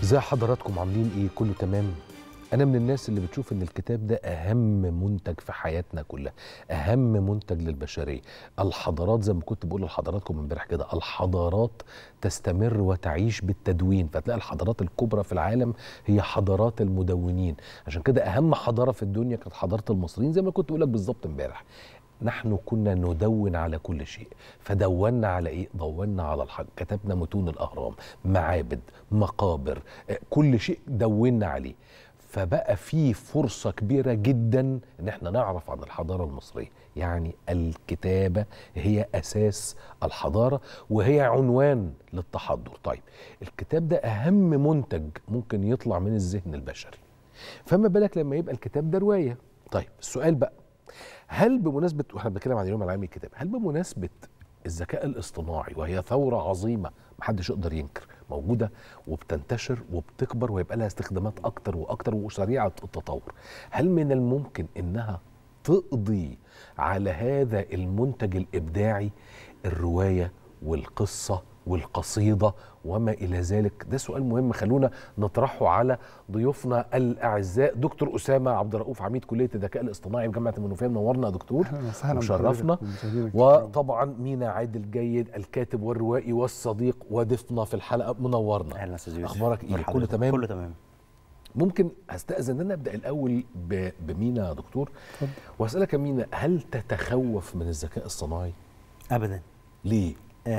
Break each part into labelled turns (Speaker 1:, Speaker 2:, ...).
Speaker 1: ازاي حضراتكم عاملين ايه كله تمام انا من الناس اللي بتشوف ان الكتاب ده اهم منتج في حياتنا كلها اهم منتج للبشريه الحضارات زي ما كنت بقول لحضراتكم امبارح كده الحضارات تستمر وتعيش بالتدوين فتلاقي الحضارات الكبرى في العالم هي حضارات المدونين عشان كده اهم حضاره في الدنيا كانت حضاره المصريين زي ما كنت بقول لك بالظبط امبارح نحن كنا ندون على كل شيء فدونا على ايه دونا على الحق كتبنا متون الاهرام معابد مقابر آه، كل شيء دونا عليه فبقى في فرصة كبيرة جدا ان احنا نعرف عن الحضارة المصرية يعني الكتابة هي اساس الحضارة وهي عنوان للتحضر طيب الكتاب ده اهم منتج ممكن يطلع من الذهن البشري فما بالك لما يبقى الكتاب ده رواية طيب السؤال بقى هل بمناسبة واحنا بنتكلم عن اليوم العالمي للكتاب هل بمناسبة الذكاء الاصطناعي وهي ثورة عظيمة محدش يقدر ينكر موجودة وبتنتشر وبتكبر ويبقى لها استخدامات أكتر وأكتر وسريعة التطور هل من الممكن إنها تقضي على هذا المنتج الإبداعي الرواية والقصة والقصيدة وما إلى ذلك ده سؤال مهم خلونا نطرحه على ضيوفنا الأعزاء دكتور أسامة عبد الرؤوف عميد كلية الذكاء الاصطناعي بجامعة المنوفية منورنا يا دكتور
Speaker 2: اهلا وسهلا
Speaker 1: مشرفنا
Speaker 2: بحضرتك ومشاهدينك.
Speaker 1: وطبعا مينا عادل جيد الكاتب والروائي والصديق وضيفنا في الحلقه منورنا
Speaker 3: اهلا استاذ يوسف
Speaker 1: اخبارك ايه
Speaker 3: مرحبا
Speaker 1: كله
Speaker 3: بك.
Speaker 1: تمام
Speaker 3: كله تمام
Speaker 1: ممكن هستاذن ان انا ابدا الاول ب- بمينا يا دكتور
Speaker 2: اتفضل.
Speaker 1: واسالك يا مينا هل تتخوف من الذكاء الصناعي
Speaker 3: ابدا
Speaker 1: ليه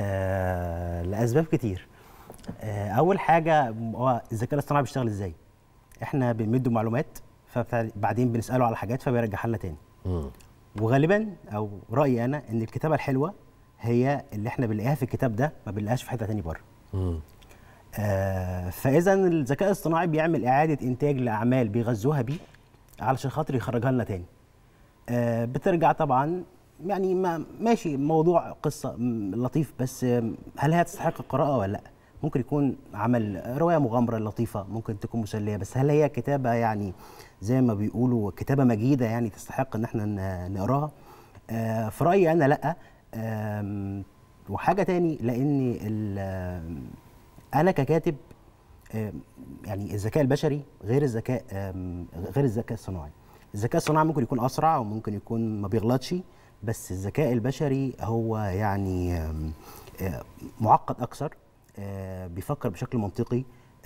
Speaker 3: آه لاسباب كتير آه اول حاجه هو الذكاء الاصطناعي بيشتغل ازاي احنا بنمده معلومات فبعدين بنساله على حاجات فبيرجعها لنا تاني
Speaker 1: مم.
Speaker 3: وغالبا او رايي انا ان الكتابه الحلوه هي اللي احنا بنلاقيها في الكتاب ده ما بنلاقيهاش في حته تاني بره
Speaker 1: مم.
Speaker 3: آه فاذا الذكاء الاصطناعي بيعمل اعاده انتاج لاعمال بيغذوها بيه علشان خاطر يخرجها لنا تاني آه بترجع طبعا يعني ما ماشي موضوع قصه م- لطيف بس آم، هل هي تستحق القراءه ولا لا ممكن يكون عمل روايه مغامره لطيفه ممكن تكون مسليه بس هل هي كتابه يعني زي ما بيقولوا كتابه مجيده يعني تستحق ان احنا ن- نقراها آه في رايي انا لا آم، وحاجه تاني لان ال- آم، انا ككاتب آم، يعني الذكاء البشري غير الذكاء آم، غير الذكاء الصناعي الذكاء الصناعي ممكن يكون اسرع وممكن يكون ما بيغلطش بس الذكاء البشري هو يعني آم، آه، معقد اكثر آه، بيفكر بشكل منطقي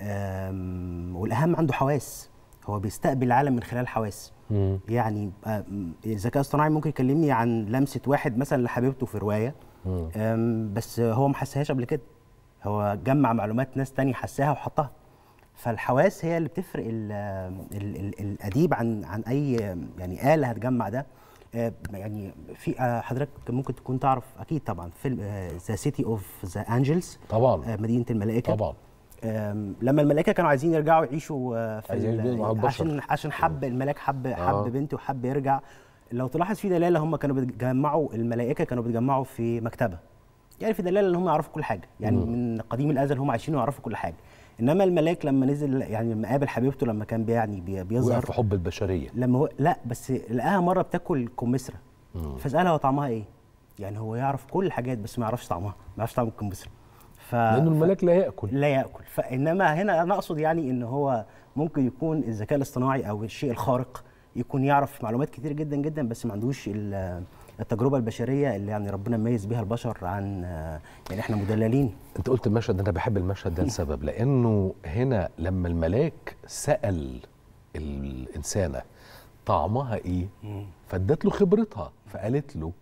Speaker 3: آم، والاهم عنده حواس هو بيستقبل العالم من خلال الحواس
Speaker 1: مم.
Speaker 3: يعني آه، م- الذكاء الاصطناعي ممكن يكلمني عن لمسه واحد مثلا لحبيبته في روايه
Speaker 1: مم.
Speaker 3: أم، بس هو ما حسهاش قبل كده هو جمع معلومات ناس تانية حساها وحطها فالحواس هي اللي بتفرق ال ال ال الاديب عن عن اي يعني اله هتجمع ده آه، يعني في آه، حضرتك ممكن تكون تعرف اكيد طبعا فيلم ذا سيتي اوف ذا انجلز
Speaker 1: طبعا
Speaker 3: مدينه الملائكه
Speaker 1: طبعا
Speaker 3: آم، لما الملائكه كانوا عايزين يرجعوا يعيشوا آه، في
Speaker 1: عايزين
Speaker 3: ال-
Speaker 1: يرجعوا مع البشر.
Speaker 3: عشان عشان حب الملاك حب حب
Speaker 1: آه.
Speaker 3: بنته وحب يرجع لو تلاحظ في دلاله هم كانوا بيتجمعوا الملائكه كانوا بيتجمعوا في مكتبه يعني في دلاله ان هم يعرفوا كل حاجه يعني
Speaker 1: مم.
Speaker 3: من قديم الازل هم عايشين ويعرفوا كل حاجه انما الملاك لما نزل يعني لما قابل حبيبته لما كان بي- يعني بي-
Speaker 1: وقع
Speaker 3: بيظهر
Speaker 1: في حب البشريه
Speaker 3: لما هو لا بس لقاها مره بتاكل كمثرى
Speaker 1: مم.
Speaker 3: فسالها هو طعمها ايه يعني هو يعرف كل الحاجات بس ما يعرفش طعمها ما يعرفش طعم الكمثرى ف...
Speaker 1: لانه
Speaker 3: ف-
Speaker 1: الملاك لا ياكل
Speaker 3: لا ياكل فانما هنا انا اقصد يعني ان هو ممكن يكون الذكاء الاصطناعي او الشيء الخارق يكون يعرف معلومات كتير جدا جدا بس ما عندوش ال- التجربه البشريه اللي يعني ربنا ميز بيها البشر عن يعني احنا مدللين
Speaker 1: انت قلت المشهد ده انا بحب المشهد ده لسبب لانه هنا لما الملاك سال الانسانه طعمها ايه فادت له خبرتها فقالت له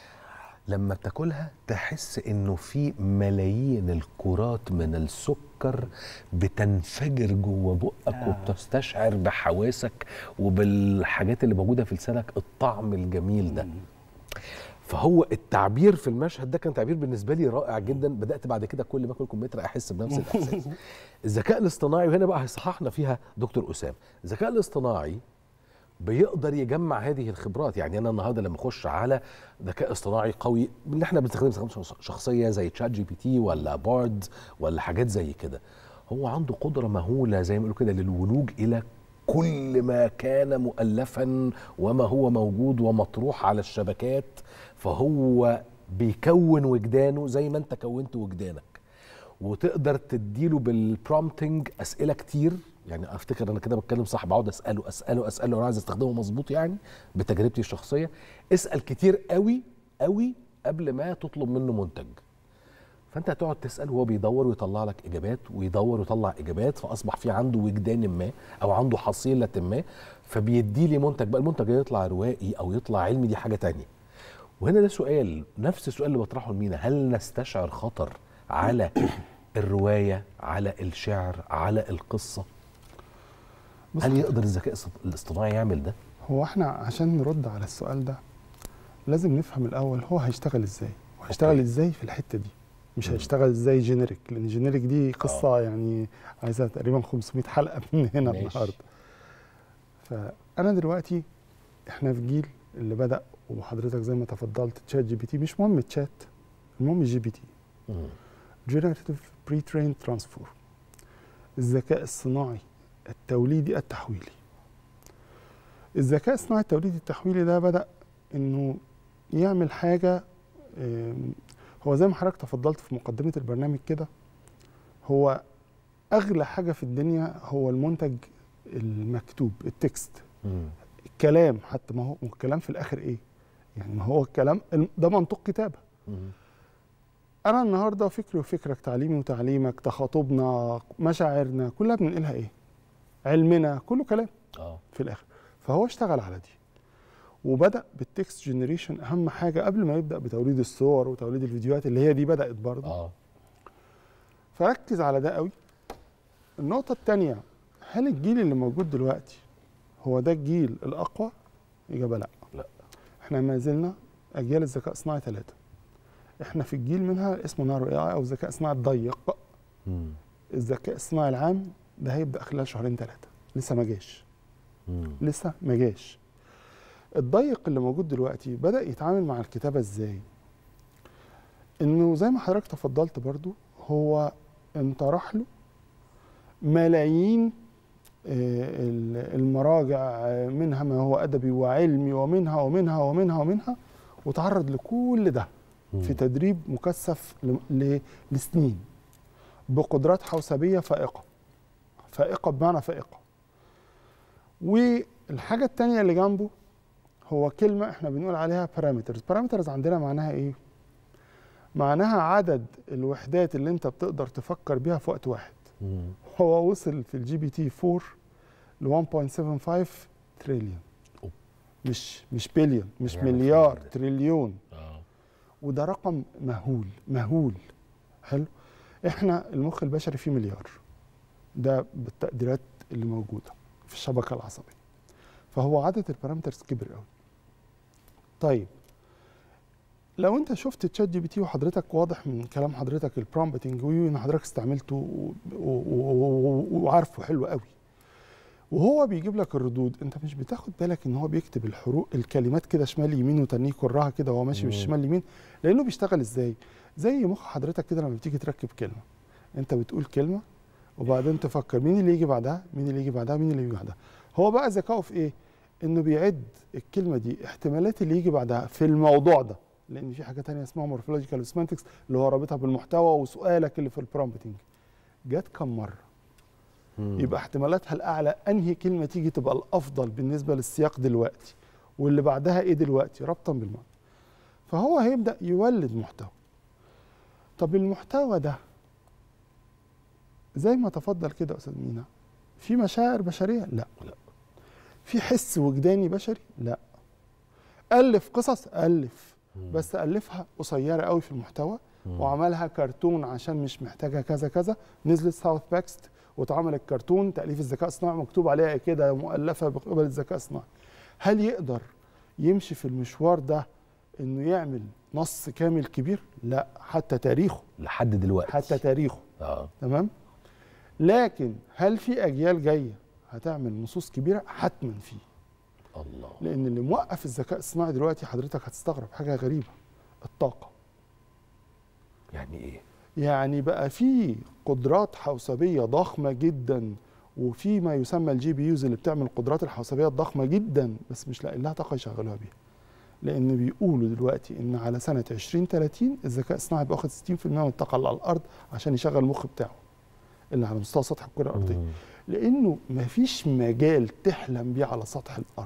Speaker 1: لما بتاكلها تحس انه في ملايين الكرات من السكر بتنفجر جوه بقك
Speaker 3: آه.
Speaker 1: وبتستشعر بحواسك وبالحاجات اللي موجوده في لسانك الطعم الجميل ده فهو التعبير في المشهد ده كان تعبير بالنسبه لي رائع جدا بدات بعد كده كل ما اكل كمثرى احس بنفس الاحساس الذكاء الاصطناعي وهنا بقى هيصححنا فيها دكتور اسامه الذكاء الاصطناعي بيقدر يجمع هذه الخبرات يعني انا النهارده لما اخش على ذكاء اصطناعي قوي اللي احنا بنستخدمه استخدام شخصيه زي تشات جي بي تي ولا بارد ولا حاجات زي كده هو عنده قدره مهوله زي ما بيقولوا كده للولوج الى كل ما كان مؤلفا وما هو موجود ومطروح على الشبكات فهو بيكون وجدانه زي ما انت كونت وجدانك وتقدر تديله بالبرومتنج اسئله كتير يعني افتكر انا كده بتكلم صح بقعد اساله اساله اساله وانا عايز استخدمه مظبوط يعني بتجربتي الشخصيه اسال كتير قوي قوي قبل ما تطلب منه منتج فانت هتقعد تسال وهو بيدور ويطلع لك اجابات ويدور ويطلع اجابات فاصبح في عنده وجدان ما او عنده حصيله ما فبيدي لي منتج بقى المنتج ده يطلع روائي او يطلع علمي دي حاجه تانية وهنا ده سؤال نفس السؤال اللي بطرحه لمينا هل نستشعر خطر على الروايه على الشعر على القصه
Speaker 2: بص
Speaker 1: هل يقدر الذكاء الاصطناعي يعمل ده
Speaker 2: هو احنا عشان نرد على السؤال ده لازم نفهم الاول هو هيشتغل ازاي وهيشتغل
Speaker 1: أوكي.
Speaker 2: ازاي في الحته دي مش
Speaker 1: مم.
Speaker 2: هيشتغل ازاي جينيريك لان جينيريك دي قصه يعني عايزه تقريبا 500 حلقه من هنا
Speaker 1: ماشي.
Speaker 2: النهارده فانا دلوقتي احنا في جيل اللي بدا وحضرتك زي ما تفضلت تشات جي بي تي مش مهم تشات المهم جي بي تي
Speaker 1: مم.
Speaker 2: جنراتيف بري ترين ترانسفور الذكاء الصناعي التوليدي التحويلي الذكاء الصناعي التوليدي التحويلي ده بدأ انه يعمل حاجة آم، هو زي ما حضرتك تفضلت في مقدمة البرنامج كده هو أغلى حاجة في الدنيا هو المنتج المكتوب التكست
Speaker 1: مم.
Speaker 2: الكلام حتى ما هو الكلام في الآخر إيه يعني ما هو الكلام ده منطق كتابة
Speaker 1: مم.
Speaker 2: انا النهارده فكري وفكرك تعليمي وتعليمك تخاطبنا مشاعرنا كلها بننقلها ايه علمنا كله كلام
Speaker 1: اه
Speaker 2: في الاخر فهو اشتغل على دي وبدا بالتكست جنريشن اهم حاجه قبل ما يبدا بتوليد الصور وتوليد الفيديوهات اللي هي دي بدات برضه
Speaker 1: اه
Speaker 2: فركز على ده قوي النقطه الثانيه هل الجيل اللي موجود دلوقتي هو ده الجيل الاقوى اجابه لا
Speaker 1: لا.
Speaker 2: احنا ما زلنا اجيال الذكاء الصناعي ثلاثه احنا في الجيل منها اسمه نارو اي اي او الذكاء الصناعي الضيق
Speaker 1: مم.
Speaker 2: الذكاء الصناعي العام ده هيبدا خلال شهرين ثلاثه لسه ما جاش
Speaker 1: مم.
Speaker 2: لسه ما جاش الضيق اللي موجود دلوقتي بدا يتعامل مع الكتابه ازاي انه زي ما حضرتك تفضلت برضو هو انطرح له ملايين آه، ال- المراجع آه، منها ما هو ادبي وعلمي ومنها ومنها ومنها ومنها وتعرض لكل ده
Speaker 1: مم.
Speaker 2: في تدريب مكثف ل- ل- لسنين بقدرات حوسبيه فائقه فائقه بمعنى فائقه والحاجه الثانيه اللي جنبه هو كلمه احنا بنقول عليها بارامترز بارامترز عندنا معناها ايه معناها عدد الوحدات اللي انت بتقدر تفكر بيها في وقت واحد
Speaker 1: مم.
Speaker 2: هو وصل في الجي بي تي 4 ل 1.75 تريليون
Speaker 1: أوه.
Speaker 2: مش مش بليون مش
Speaker 1: يعمل
Speaker 2: مليار
Speaker 1: فين ده؟
Speaker 2: تريليون
Speaker 1: اه
Speaker 2: وده رقم مهول مهول حلو احنا المخ البشري فيه مليار ده بالتقديرات اللي موجوده في الشبكه العصبيه فهو عدد البارامترز كبر قوي طيب لو انت شفت تشات جي بي تي وحضرتك واضح من كلام حضرتك البرومبتنج وان حضرتك استعملته و- و- و- وعارفه حلو قوي وهو بيجيب لك الردود انت مش بتاخد بالك ان هو بيكتب الحروف الكلمات كده شمال يمين وتنيه كرها كده وهو ماشي
Speaker 1: مم.
Speaker 2: بالشمال يمين لانه بيشتغل ازاي زي مخ حضرتك كده لما بتيجي تركب كلمه انت بتقول كلمه وبعدين تفكر مين اللي يجي بعدها مين اللي يجي بعدها مين اللي يجي بعدها هو بقى ذكائه في ايه انه بيعد الكلمه دي احتمالات اللي يجي بعدها في الموضوع ده لان في حاجه تانية اسمها مورفولوجيكال سيمانتكس اللي هو رابطها بالمحتوى وسؤالك اللي في البرومبتنج جت كم مره
Speaker 1: مم.
Speaker 2: يبقى احتمالاتها الاعلى انهي كلمه تيجي تبقى الافضل بالنسبه للسياق دلوقتي واللي بعدها ايه دلوقتي ربطا بالمعنى فهو هيبدا يولد محتوى طب المحتوى ده زي ما تفضل كده يا استاذ مينا في مشاعر بشريه لا
Speaker 1: لا.
Speaker 2: في حس وجداني بشري لا الف قصص الف
Speaker 1: مم.
Speaker 2: بس الفها قصيره قوي في المحتوى
Speaker 1: مم.
Speaker 2: وعملها كرتون عشان مش محتاجه كذا كذا نزلت ساوث باكست واتعمل الكرتون تاليف الذكاء الصناعي مكتوب عليها كده مؤلفه بقبل الذكاء الصناعي هل يقدر يمشي في المشوار ده انه يعمل نص كامل كبير لا حتى تاريخه
Speaker 1: لحد دلوقتي
Speaker 2: حتى تاريخه
Speaker 1: اه
Speaker 2: تمام لكن هل في اجيال جايه هتعمل نصوص كبيره حتما في
Speaker 1: الله
Speaker 2: لان اللي موقف الذكاء الصناعي دلوقتي حضرتك هتستغرب حاجه غريبه الطاقه
Speaker 1: يعني ايه
Speaker 2: يعني بقى في قدرات حوسبيه ضخمه جدا وفي ما يسمى الجي بي يوز اللي بتعمل القدرات الحوسبيه الضخمه جدا بس مش لاقي لها طاقه يشغلوها بيها لان بيقولوا دلوقتي ان على سنه 2030 الذكاء الصناعي بياخد 60% من الطاقه اللي على الارض عشان يشغل المخ بتاعه اللي على مستوى سطح الكره الارضيه
Speaker 1: مم.
Speaker 2: لانه مفيش مجال تحلم بيه على سطح الارض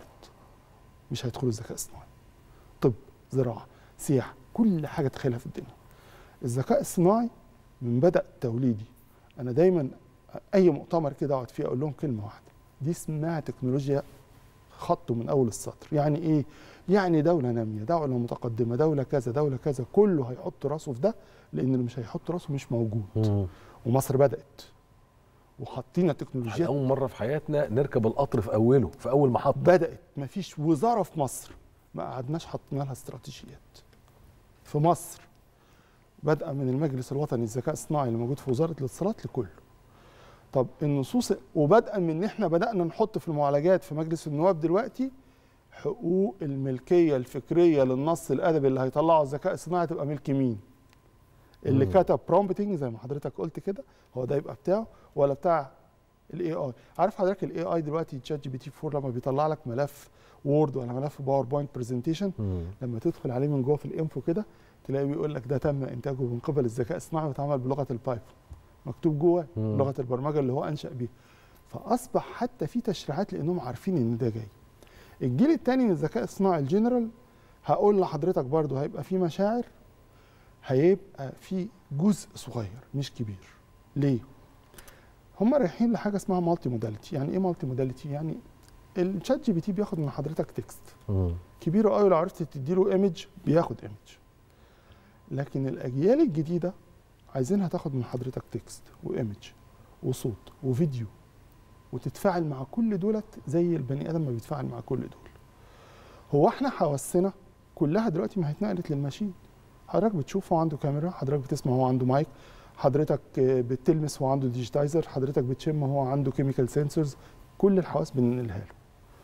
Speaker 2: مش هيدخلوا الذكاء الصناعي طب زراعه سياحه كل حاجه تخيلها في الدنيا الذكاء الصناعي من بدا توليدي انا دايما اي مؤتمر كده اقعد فيه اقول لهم كلمه واحده دي اسمها تكنولوجيا خط من اول السطر يعني ايه يعني دوله ناميه دوله متقدمه دوله كذا دوله كذا كله هيحط راسه في ده لان اللي مش هيحط راسه مش موجود
Speaker 1: مم.
Speaker 2: ومصر بدات وحاطين
Speaker 1: احنا
Speaker 2: التكنولوجيات
Speaker 1: اول مره في حياتنا نركب القطر في اوله في اول محطه
Speaker 2: بدات مفيش وزاره في مصر ما قعدناش حطينا لها استراتيجيات في مصر بدءا من المجلس الوطني للذكاء الصناعي اللي موجود في وزاره الاتصالات لكله طب النصوص وبدءا من ان احنا بدانا نحط في المعالجات في مجلس النواب دلوقتي حقوق الملكيه الفكريه للنص الادبي اللي هيطلعه الذكاء الصناعي تبقى ملك مين اللي
Speaker 1: مم.
Speaker 2: كتب برومبتنج زي ما حضرتك قلت كده هو ده يبقى بتاعه ولا بتاع الاي اي عارف حضرتك الاي اي دلوقتي تشات جي بي تي 4 لما بيطلع لك ملف وورد ولا ملف باوربوينت برزنتيشن
Speaker 1: مم.
Speaker 2: لما تدخل عليه من جوه في الانفو كده تلاقيه بيقول لك ده تم انتاجه من قبل الذكاء الصناعي واتعمل بلغه البايثون مكتوب جوه
Speaker 1: مم.
Speaker 2: لغه البرمجه اللي هو انشا بيها فاصبح حتى في تشريعات لانهم عارفين ان ده جاي الجيل الثاني من الذكاء الصناعي الجنرال هقول لحضرتك برضو هيبقى في مشاعر هيبقى في جزء صغير مش كبير ليه هم رايحين لحاجه اسمها مالتي موداليتي يعني ايه مالتي موداليتي يعني الشات جي بي تي بياخد من حضرتك تكست
Speaker 1: مم.
Speaker 2: كبيره قوي لو عرفت تديله ايمج بياخد ايمج لكن الاجيال الجديده عايزينها تاخد من حضرتك تكست وايمج وصوت وفيديو وتتفاعل مع كل دولت زي البني ادم ما بيتفاعل مع كل دول هو احنا حواسنا كلها دلوقتي ما اتنقلت للماشين حضرتك بتشوف هو عنده كاميرا حضرتك بتسمع هو عنده مايك حضرتك آه، بتلمس هو عنده ديجيتايزر حضرتك بتشم هو عنده كيميكال سنسورز كل الحواس بننقلها له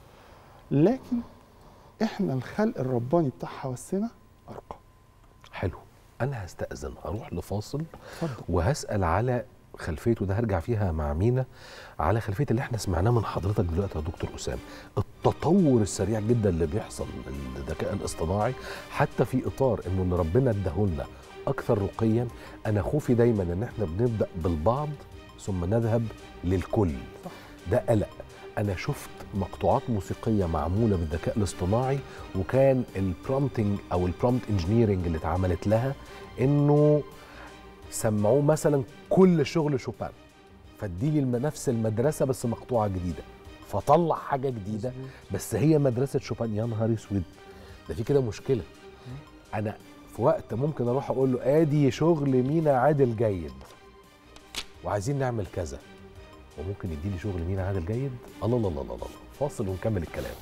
Speaker 2: لكن احنا الخلق الرباني بتاع حواسنا ارقى
Speaker 1: حلو انا هستاذن هروح لفاصل
Speaker 2: اتفضل
Speaker 1: وهسال على خلفيه وده هرجع فيها مع مينا على خلفيه اللي احنا سمعناه من حضرتك دلوقتي يا دكتور اسامه التطور السريع جدا اللي بيحصل للذكاء الاصطناعي حتى في اطار انه اللي ربنا اداهولنا اكثر رقيا انا خوفي دايما ان احنا بنبدا بالبعض ثم نذهب للكل
Speaker 2: صح.
Speaker 1: ده قلق انا شفت مقطوعات موسيقيه معموله بالذكاء الاصطناعي وكان البرومتنج او البرومت انجينيرنج اللي اتعملت لها انه سمعوه مثلا كل شغل شوبان فاديني الم- نفس المدرسه بس مقطوعه جديده فطلع حاجه جديده بس هي مدرسه شوبان يا نهار اسود ده في كده مشكله انا في وقت ممكن اروح اقول له ادي شغل مينا عادل جيد وعايزين نعمل كذا وممكن يديني شغل مينا عادل جيد الله الله الله الله الله. فاصل ونكمل الكلام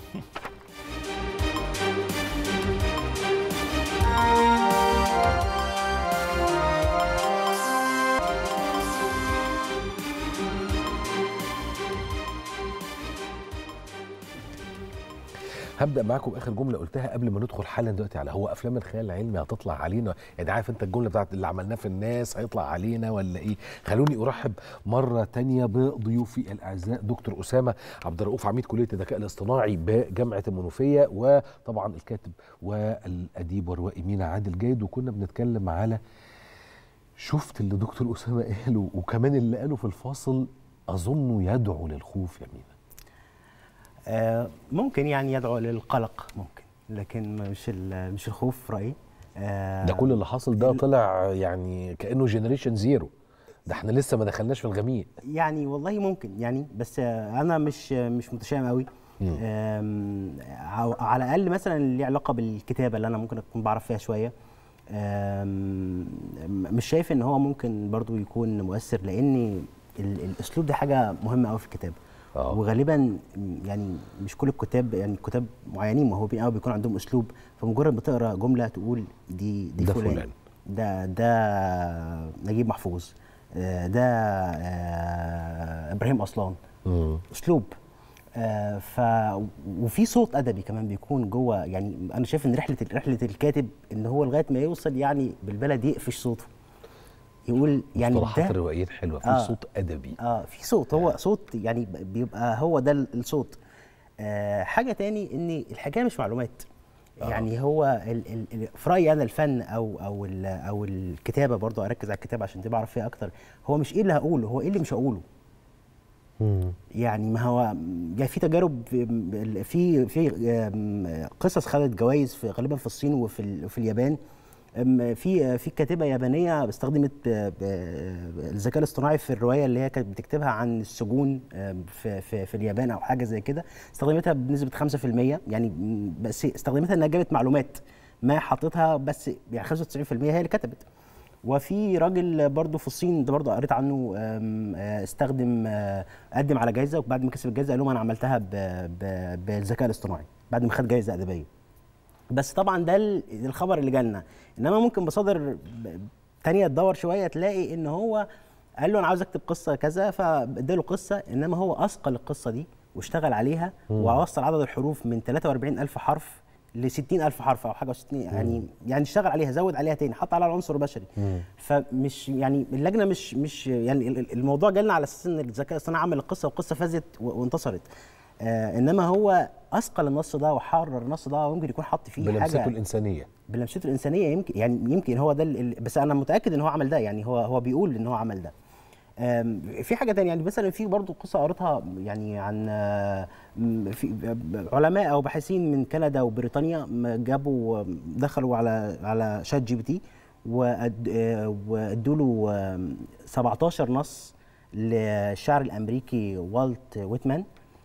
Speaker 1: هبدا معاكم باخر جمله قلتها قبل ما ندخل حالا دلوقتي على هو افلام الخيال العلمي هتطلع علينا يعني عارف انت الجمله بتاعت اللي عملناه في الناس هيطلع علينا ولا ايه خلوني ارحب مره تانية بضيوفي الاعزاء دكتور اسامه عبد الرؤوف عميد كليه الذكاء الاصطناعي بجامعه المنوفيه وطبعا الكاتب والاديب والروائي مينا عادل جيد وكنا بنتكلم على شفت اللي دكتور اسامه قاله وكمان اللي قاله في الفاصل اظنه يدعو للخوف يا مينا
Speaker 3: آه، ممكن يعني يدعو للقلق ممكن لكن مش ال- مش الخوف في رايي آه،
Speaker 1: ده كل اللي حصل ده
Speaker 3: ال-
Speaker 1: طلع يعني كانه جنريشن زيرو ده احنا لسه ما دخلناش في الغميق
Speaker 3: يعني والله ممكن يعني بس آه، انا مش مش متشائم قوي
Speaker 1: مم.
Speaker 3: آم، ع- على الاقل مثلا اللي ليه علاقه بالكتابه اللي انا ممكن اكون بعرف فيها شويه آم، مش شايف ان هو ممكن برضو يكون مؤثر لان ال- الاسلوب ده حاجه مهمه قوي في الكتابه
Speaker 1: آه.
Speaker 3: وغالبا يعني مش كل الكتاب يعني كتاب معينين ما هو بي- أو بيكون عندهم اسلوب فمجرد ما تقرا جمله تقول دي دي
Speaker 1: ده
Speaker 3: فلان,
Speaker 1: فلان.
Speaker 3: ده ده نجيب محفوظ آه، ده آه، ابراهيم اصلان
Speaker 1: مم.
Speaker 3: اسلوب آه، ف وفي صوت ادبي كمان بيكون جوه يعني انا شايف ان رحله رحله الكاتب ان هو لغايه ما يوصل يعني بالبلد يقفش صوته يقول يعني
Speaker 1: مصطلحات
Speaker 3: ده
Speaker 1: الروائيين حلوه في
Speaker 3: آه.
Speaker 1: صوت ادبي
Speaker 3: اه في صوت هو صوت يعني بيبقى هو ده الصوت آه حاجه تاني ان الحكايه مش معلومات
Speaker 1: آه.
Speaker 3: يعني هو ال ال ال في رايي انا الفن او او ال او الكتابه برضو اركز على الكتابه عشان تبقى اعرف فيها اكتر هو مش ايه اللي هقوله هو ايه اللي مش هقوله
Speaker 1: مم.
Speaker 3: يعني ما هو يعني في تجارب في في في آم، قصص خدت جوائز في غالبا في الصين وفي ال- وفي اليابان أم، في في كاتبه يابانيه استخدمت ب- ب- الذكاء الاصطناعي في الروايه اللي هي كانت بتكتبها عن السجون أم، في في في اليابان او حاجه زي كده استخدمتها بنسبه 5% يعني م، بس استخدمتها انها جابت معلومات ما حطيتها بس يعني 95% هي اللي كتبت وفي راجل برضه في الصين ده برضه قريت عنه أم، آه، استخدم آه، قدم على جائزه وبعد ما كسب الجائزه قال لهم انا عملتها ب- ب- بالذكاء الاصطناعي بعد ما خد جائزه ادبيه بس طبعا ده ال- الخبر اللي جالنا انما ممكن مصادر ب- تانية تدور شويه تلاقي ان هو قال له انا عاوز اكتب قصه كذا فاداله قصه انما هو اثقل القصه دي واشتغل عليها ووصل عدد الحروف من 43 الف حرف ل 60 الف حرف او حاجه و60 يعني يعني اشتغل عليها زود عليها تاني حط عليها العنصر البشري فمش يعني اللجنه مش مش يعني ال- ال- الموضوع جالنا على اساس ان الذكاء الاصطناعي عمل القصه والقصه فازت و- وانتصرت آه انما هو اثقل النص ده وحرر النص ده وممكن يكون حط فيه
Speaker 1: بلمسته
Speaker 3: حاجه
Speaker 1: الانسانيه
Speaker 3: بلمسته الانسانيه يمكن يعني يمكن هو ده ال- ال- بس انا متاكد ان هو عمل ده يعني هو هو بيقول ان هو عمل ده آم، في حاجه تانية يعني مثلا في برضو قصه قريتها يعني عن آه، م- في علماء او باحثين من كندا وبريطانيا م- جابوا دخلوا على على شات جي بي تي وادوا له 17 نص للشاعر الامريكي والت ويتمان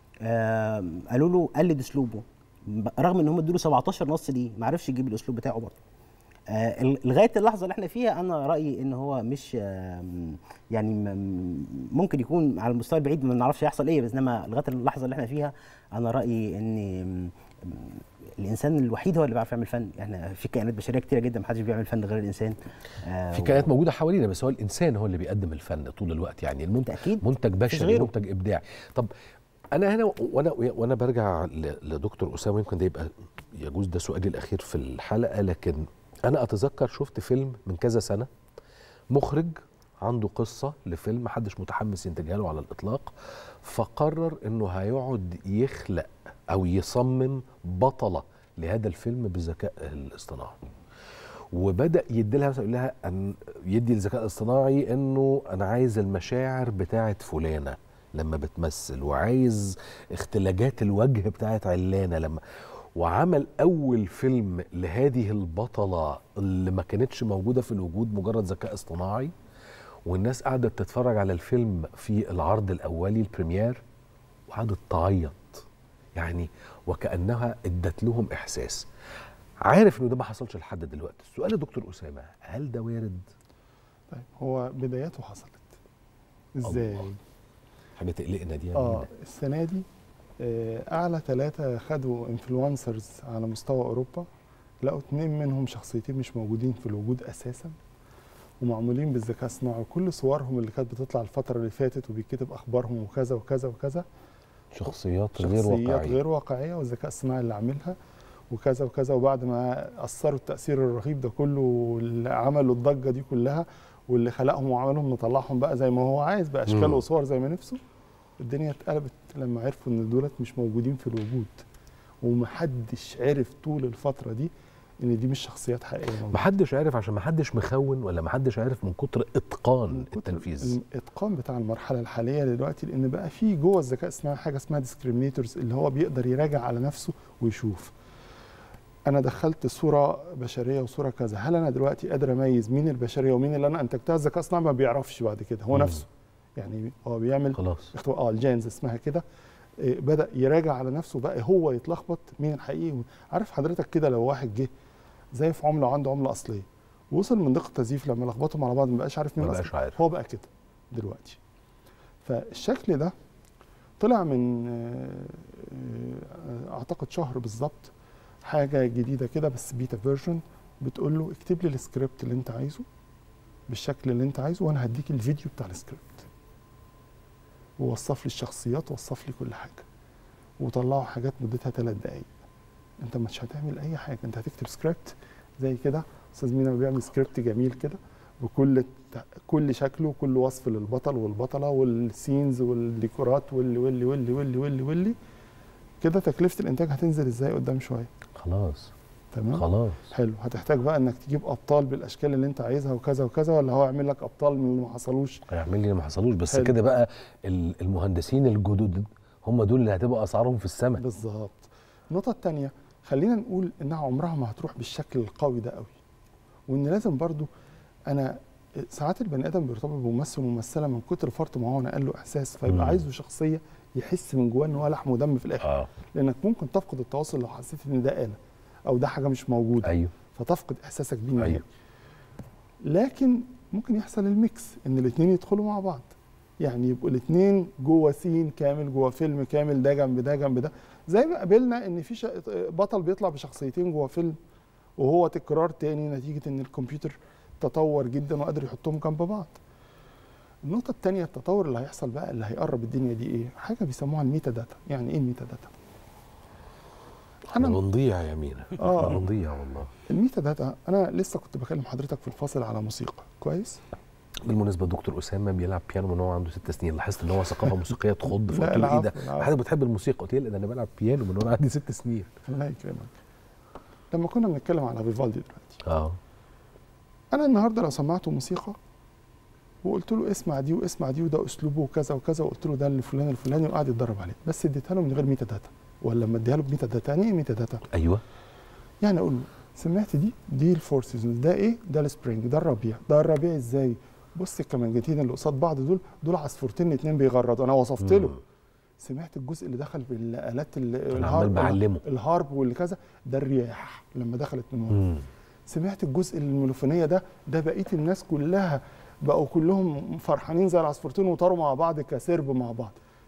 Speaker 3: آم، قالوا له قلد اسلوبه ب- رغم ان هم ادوا له 17 نص ليه ما عرفش يجيب الاسلوب بتاعه برضه آه، ال- لغايه اللحظه اللي احنا فيها انا رايي ان هو مش آم، يعني م- ممكن يكون على المستوى البعيد ما نعرفش يحصل ايه بس انما لغايه اللحظه اللي احنا فيها انا رايي ان م- م- الانسان الوحيد هو اللي بيعرف يعمل فن احنا في كائنات بشريه كتيره جدا ما حدش بيعمل فن غير الانسان آه،
Speaker 1: في كائنات موجوده حوالينا بس هو الانسان هو اللي بيقدم الفن طول الوقت يعني المنتج
Speaker 3: بالتأكيد.
Speaker 1: منتج
Speaker 3: مفيش
Speaker 1: بشري
Speaker 3: غيره.
Speaker 1: منتج ابداعي طب انا هنا وانا وانا برجع ل- لدكتور اسامه يمكن ده يبقى يجوز ده سؤالي الاخير في الحلقه لكن انا اتذكر شفت فيلم من كذا سنه مخرج عنده قصه لفيلم محدش متحمس ينتجها له على الاطلاق فقرر انه هيقعد يخلق او يصمم بطله لهذا الفيلم بالذكاء الاصطناعي وبدا يدي لها مثلا يقول لها أن يدي الذكاء الاصطناعي انه انا عايز المشاعر بتاعت فلانه لما بتمثل وعايز اختلاجات الوجه بتاعت علانه لما وعمل اول فيلم لهذه البطله اللي ما كانتش موجوده في الوجود مجرد ذكاء اصطناعي والناس قعدت تتفرج على الفيلم في العرض الاولي البريمير وقعدت تعيط يعني وكانها ادت لهم احساس عارف انه ده ما حصلش لحد دلوقتي السؤال يا دكتور اسامه هل ده وارد
Speaker 2: طيب هو بداياته حصلت ازاي
Speaker 1: الله. حاجه تقلقنا دي يا
Speaker 2: اه
Speaker 1: مينا.
Speaker 2: السنه دي آه، اعلى ثلاثه خدوا انفلونسرز على مستوى اوروبا لقوا اتنين منهم شخصيتين مش موجودين في الوجود اساسا ومعمولين بالذكاء الصناعي وكل صورهم اللي كانت بتطلع الفتره اللي فاتت وبيتكتب اخبارهم وكذا وكذا وكذا
Speaker 1: شخصيات غير
Speaker 2: شخصيات
Speaker 1: واقعيه
Speaker 2: غير واقعيه والذكاء الصناعي اللي عاملها وكذا وكذا وبعد ما اثروا التاثير الرهيب ده كله واللي عملوا الضجه دي كلها واللي خلقهم وعملهم مطلعهم بقى زي ما هو عايز باشكال
Speaker 1: مم.
Speaker 2: وصور زي ما نفسه الدنيا اتقلبت لما عرفوا ان دولت مش موجودين في الوجود ومحدش عرف طول الفتره دي ان دي مش شخصيات حقيقيه موجودة.
Speaker 1: محدش عارف عشان محدش مخون ولا محدش عارف من كتر اتقان
Speaker 2: من كتر
Speaker 1: التنفيذ
Speaker 2: الاتقان بتاع المرحله الحاليه دلوقتي لان بقى في جوه الذكاء الاصطناعي حاجه اسمها ديسكريمينيتورز اللي هو بيقدر يراجع على نفسه ويشوف انا دخلت صوره بشريه وصوره كذا هل انا دلوقتي قادر اميز مين البشريه ومين اللي انا انتجتها الذكاء الاصطناعي ما بيعرفش بعد كده هو
Speaker 1: مم.
Speaker 2: نفسه يعني هو بيعمل
Speaker 1: خلاص
Speaker 2: اختبار اه الجينز اسمها كده إيه، بدا يراجع على نفسه بقى هو يتلخبط مين الحقيقي عارف حضرتك كده لو واحد جه زي في عمله وعنده عمله اصليه وصل من دقه تزييف لما لخبطهم على بعض ما بقاش عارف مين
Speaker 1: ما
Speaker 2: الأصلي.
Speaker 1: بقاش عارف
Speaker 2: هو بقى كده دلوقتي فالشكل ده طلع من آه، آه، اعتقد شهر بالظبط حاجه جديده كده بس بيتا فيرجن بتقول له اكتب لي السكريبت اللي انت عايزه بالشكل اللي انت عايزه وانا هديك الفيديو بتاع السكريبت ووصف لي الشخصيات ووصف لي كل حاجه وطلعوا حاجات مدتها ثلاث دقائق انت مش هتعمل اي حاجه انت هتكتب سكريبت زي كده استاذ مينا بيعمل سكريبت جميل كده بكل الت- كل شكله وكل وصف للبطل والبطله والسينز والديكورات واللي واللي واللي واللي واللي واللي كده تكلفه الانتاج هتنزل ازاي قدام شويه
Speaker 1: خلاص
Speaker 2: تمام
Speaker 1: خلاص
Speaker 2: حلو هتحتاج بقى انك تجيب ابطال بالاشكال اللي انت عايزها وكذا وكذا ولا هو يعمل لك ابطال من اللي ما حصلوش
Speaker 1: هيعمل لي اللي ما حصلوش بس
Speaker 2: حلو.
Speaker 1: كده بقى ال- المهندسين الجدد هم دول اللي هتبقى اسعارهم في السماء
Speaker 2: بالظبط النقطه الثانيه خلينا نقول انها عمرها ما هتروح بالشكل القوي ده قوي وان لازم برضو انا ساعات البني ادم بيرتبط بممثل وممثله من كتر فرط ما هو نقل له احساس
Speaker 1: مم.
Speaker 2: فيبقى عايزه شخصيه يحس من جواه ان هو لحم ودم في الاخر
Speaker 1: اه
Speaker 2: لانك ممكن تفقد التواصل لو حسيت ان ده آلة او ده حاجه مش موجوده
Speaker 1: ايوه
Speaker 2: فتفقد احساسك بيه نهائي.
Speaker 1: أيوه.
Speaker 2: لكن ممكن يحصل الميكس ان الاثنين يدخلوا مع بعض يعني يبقوا الاثنين جوه سين كامل جوه فيلم كامل ده جنب ده جنب ده زي ما قابلنا ان في ش- بطل بيطلع بشخصيتين جوه فيلم وهو تكرار تاني نتيجه ان الكمبيوتر تطور جدا وقادر يحطهم جنب بعض النقطة التانية التطور اللي هيحصل بقى اللي هيقرب الدنيا دي ايه؟ حاجة بيسموها الميتا داتا، يعني ايه الميتا داتا؟
Speaker 1: احنا بنضيع يا مينا
Speaker 2: آه.
Speaker 1: احنا بنضيع والله
Speaker 2: الميتا داتا انا لسه كنت بكلم حضرتك في الفاصل على موسيقى كويس
Speaker 1: بالمناسبه دكتور اسامه بيلعب بيانو من هو عنده ست سنين لاحظت ان هو ثقافه موسيقيه تخض
Speaker 2: لا،
Speaker 1: فقلت له ايه ده
Speaker 2: العفو، العفو.
Speaker 1: حضرتك بتحب الموسيقى قلت لي لا ده انا بلعب بيانو من وانا عندي ست سنين
Speaker 2: الله يكرمك لما كنا بنتكلم على فيفالدي دلوقتي
Speaker 1: اه
Speaker 2: انا النهارده لو سمعته موسيقى وقلت له اسمع دي واسمع دي وده اسلوبه كذا وكذا وقلت له ده الفلان الفلاني وقعد يتدرب عليه بس اديتها له من غير ميتا داتا ولا لما اديها له بميتا داتا يعني ايه ميتا داتا؟
Speaker 1: ايوه
Speaker 2: يعني اقول له سمعت دي دي الفور سيزونز ده ايه؟ ده السبرينج ده الربيع ده الربيع ازاي؟ بص الكمانجتين اللي قصاد بعض دول دول عصفورتين اتنين بيغردوا انا وصفت له
Speaker 1: مم.
Speaker 2: سمعت الجزء اللي دخل بالالات ال-
Speaker 1: أنا عمال بعلمه.
Speaker 2: الهارب واللي كذا ده الرياح لما دخلت من ورا
Speaker 1: مم.
Speaker 2: سمعت الجزء الميلوفونيه ده ده بقيه الناس كلها بقوا كلهم فرحانين زي العصفورتين وطاروا مع بعض كسرب مع بعض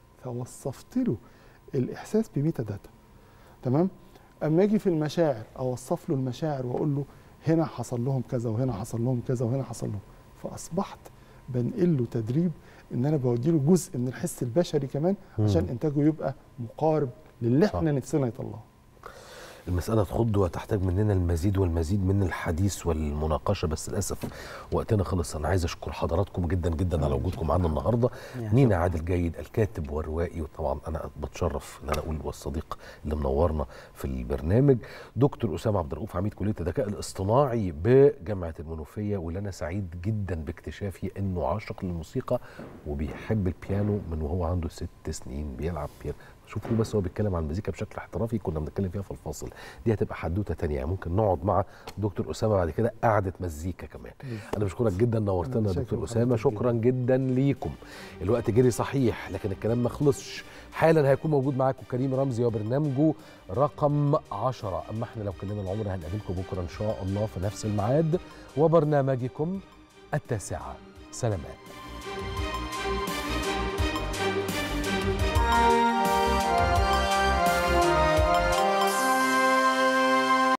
Speaker 2: فوصفت له الاحساس بميتا داتا تمام اما اجي في المشاعر اوصف له المشاعر واقول له هنا حصل لهم كذا وهنا حصل لهم كذا وهنا حصل لهم فاصبحت بنقل له تدريب ان انا بودي له جزء من الحس البشري كمان عشان
Speaker 1: مم.
Speaker 2: انتاجه يبقى مقارب للي
Speaker 1: صح.
Speaker 2: احنا نفسنا يطلعه
Speaker 1: المسألة تخض وتحتاج مننا المزيد والمزيد من الحديث والمناقشة بس للأسف وقتنا خلص أنا عايز أشكر حضراتكم جدا جدا على وجودكم معانا النهاردة
Speaker 3: يعني
Speaker 1: نينا عادل جيد الكاتب والروائي وطبعا أنا بتشرف إن أنا أقول والصديق اللي منورنا في البرنامج دكتور أسامة عبد الرؤوف عميد كلية الذكاء الاصطناعي بجامعة المنوفية واللي أنا سعيد جدا باكتشافي إنه عاشق للموسيقى وبيحب البيانو من وهو عنده ست سنين بيلعب بيانو شوفوا بس هو بيتكلم عن المزيكا بشكل احترافي كنا بنتكلم فيها في الفاصل دي هتبقى حدوته تانية يعني ممكن نقعد مع دكتور اسامه بعد كده قعده مزيكا كمان انا بشكرك جدا نورتنا
Speaker 2: أنا
Speaker 1: يا
Speaker 2: شاكر
Speaker 1: دكتور
Speaker 2: لحضرتك
Speaker 1: اسامه شكرا جدا ليكم الوقت جري صحيح لكن الكلام ما خلصش حالا هيكون موجود معاكم كريم رمزي وبرنامجه رقم عشرة اما احنا لو كلنا العمر هنقابلكم بكره ان شاء الله في نفس الميعاد وبرنامجكم التاسعه سلامات